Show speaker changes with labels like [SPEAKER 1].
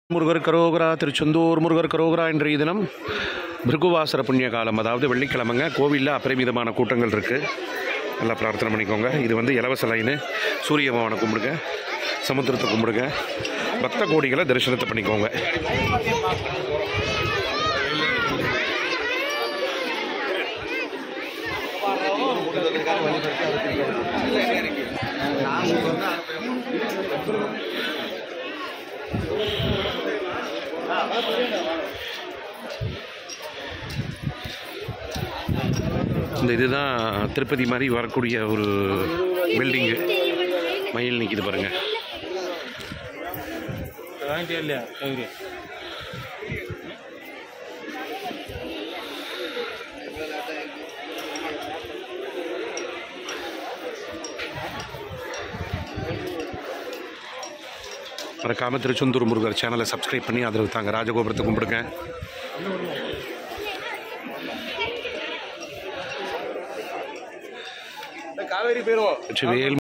[SPEAKER 1] முருகர் கரோகரா திருச்செந்தூர் முருகர் கரோகரா இன்றைய தினம் பிருகுவாசர புண்ணிய காலம் அதாவது வெள்ளிக்கிழமைங்க கோவிலில் அபரிமிதமான கூட்டங்கள் இருக்குது நல்லா பிரார்த்தனை பண்ணிக்கோங்க இது வந்து இலவச லைனு சூரிய பகவானை கும்பிடுங்க சமுத்திரத்தை கும்பிடுங்க பக்த கோடிகளை தரிசனத்தை பண்ணிக்கோங்க இந்த இதுதான் திருப்பதி மாதிரி வரக்கூடிய ஒரு பில்டிங்கு மயில் நிற்கிது பாருங்க
[SPEAKER 2] வாங்கிட்டே இல்லையா கவிரி
[SPEAKER 1] மறக்காம திருச்செந்தூர் முருகர் சேனலை சப்ஸ்கிரைப் பண்ணி ஆதரவு தாங்க ராஜகோபுரத்தை கும்பிடுங்க
[SPEAKER 2] காவேரி போயிடுவோம்
[SPEAKER 1] வெற்றிவேல்